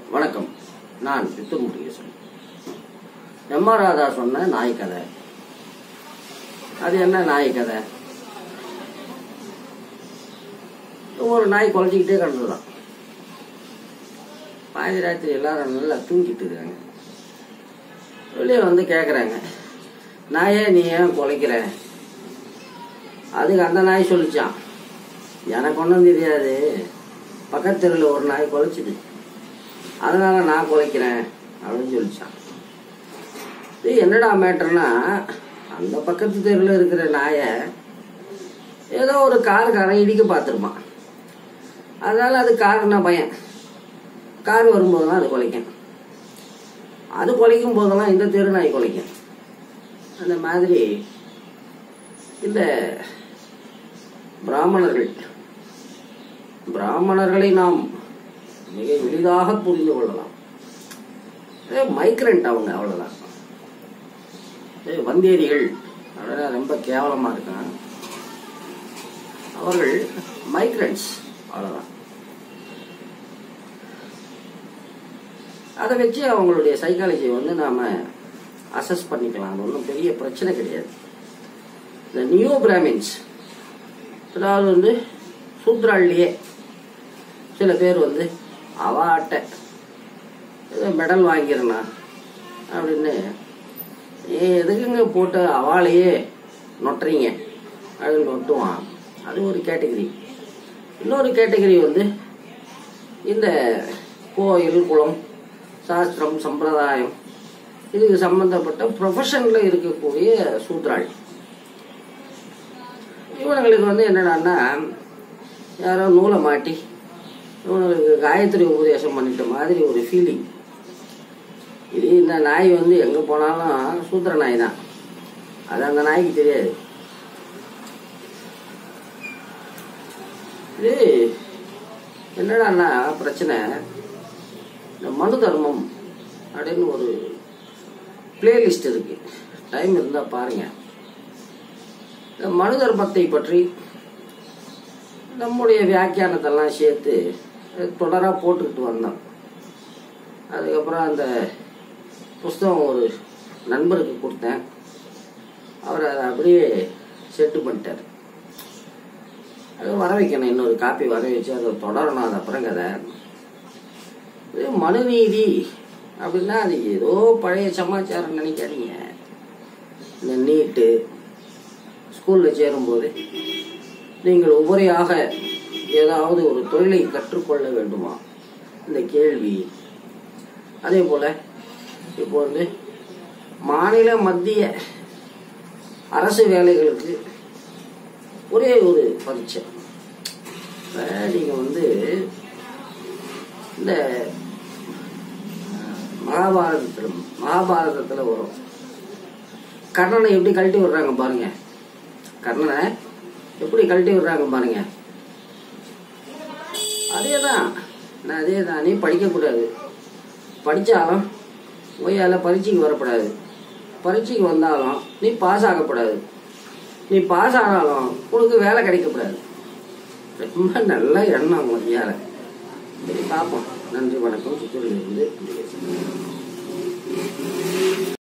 வணக்கம் நான் Chittoor Murugesan M R Radha சொன்ன நாய் கதை அது என்ன நாய் கதை ஒரு நாய் குலைச்சிக்கிட்டே கிடந்துதான் பாதி ராத்திரி எல்லாரும் நல்லா தூங்கிட்டு இருக்காங்க வெளியே வந்து கேட்குறாங்க நாயே நீ ஏன் குலைக்கிற அதுக்கு அந்த நாய் சொல்லிச்சான் எனக்கு ஒன்றும் தெரியாது பக்கத்து தெருவில் ஒரு நாய் குலைச்சிது அதனால நான் குலைக்கிறேன் அப்படின்னு சொல்லிச்சான் இது என்னடா மேட்டர்னா அந்த பக்கத்து தெருவில் இருக்கிற நாயை ஏதோ ஒரு காருக்காரன் இடிக்க பார்த்துருப்பான் அதனால அது காருன்னா பயம் கார் வரும்போதெல்லாம் அது குலைக்கும் அது குலைக்கும் போதெல்லாம் இந்த தெரு நாய் குலைக்கும் அந்த மாதிரி இந்த பிராமணர்கள் பிராமணர்களை நாம் மிக எளிதாக புரிந்து கொள்ளலாம் மைக்ரண்ட் அவங்க அவ்வளவுதான் ஏய், வந்தேரிகள் அதெல்லாம் ரொம்ப கேவலமா இருக்காங்க அவர்கள் மைக்ரண்ட்ஸ் அவ்வளவுதான் அதை வச்சு அவங்களுடைய சைக்காலஜியை வந்து நாம அசஸ் பண்ணிக்கலாம் அது ஒன்றும் பெரிய பிரச்சனை கிடையாது இந்த நியோ பிராமின்ஸ் அதாவது வந்து சூத்ராள்லேயே சில பேர் வந்து அவாட்ட ஏதோ மெடல் வாங்கிடலாம் அப்படின்னு ஏ எதுக்குங்க போட்டு அவாளையே நொட்டுறீங்க அப்படின்னு நொட்டுவான் அது ஒரு கேட்டகரி இன்னொரு கேட்டகரி வந்து இந்த கோயில் குளம் சாஸ்திரம் சம்பிரதாயம் இதுக்கு சம்பந்தப்பட்ட ப்ரொஃபஷனில் இருக்கக்கூடிய சூத்ராள் இவனுங்களுக்கு வந்து என்னடான்னா யாரோ நூலை மாட்டி இவனுங்களுக்கு காயத்ரி உபதேசம் பண்ணிட்ட மாதிரி ஒரு ஃபீலிங் இது இந்த நாய் வந்து எங்கே போனாலும் சூத்திர நாய் தான் அது அந்த நாய்க்கு தெரியாது இது என்னடான்னா பிரச்சனை இந்த மனு தர்மம் அப்படின்னு ஒரு பிளேலிஸ்ட் இருக்கு டைம் இருந்தால் பாருங்க இந்த மனு தர்மத்தை பற்றி நம்முடைய வியாக்கியானத்தெல்லாம் சேர்த்து தொடராக போட்டுக்கிட்டு வந்தோம் அதுக்கப்புறம் அந்த புஸ்தகம் ஒரு நண்பருக்கு கொடுத்தேன் அவர் அதை அப்படியே செட்டு பண்ணிட்டார் அது வர வைக்கணும் இன்னொரு காப்பி வர வச்சு அதை தொடரணும் அது அப்புறம் கதை இது மனுநீதி அப்படின்னா அது ஏதோ பழைய சமாச்சாரம் நினைக்காதீங்க இந்த நீட்டு ஸ்கூலில் சேரும்போது நீங்கள் உபரியாக ஏதாவது ஒரு தொழிலை கற்றுக்கொள்ள வேண்டுமா இந்த கேள்வி அதே போல இப்போ வந்து மாநில மத்திய அரசு வேலைகளுக்கு ஒரே ஒரு பரீட்சை இப்ப நீங்க வந்து இந்த மகாபாரதத்தில் மகாபாரதத்தில் வரும் கர்ணனை எப்படி கழட்டி விடுறாங்க பாருங்க கர்ணனை எப்படி கழட்டி விடுறாங்க பாருங்க அதே தான் நான் அதே தான் நீ படிக்கக்கூடாது படித்தாலும் ஒய்யால் பரீட்சைக்கு வரக்கூடாது பரீட்சைக்கு வந்தாலும் நீ பாஸ் ஆகக்கூடாது நீ பாஸ் ஆனாலும் உனக்கு வேலை கிடைக்கப்படாது ரொம்ப நல்ல எண்ணம் உனக்கு வேலை சரி பார்ப்போம் நன்றி வணக்கம் சித்தூரிலிருந்து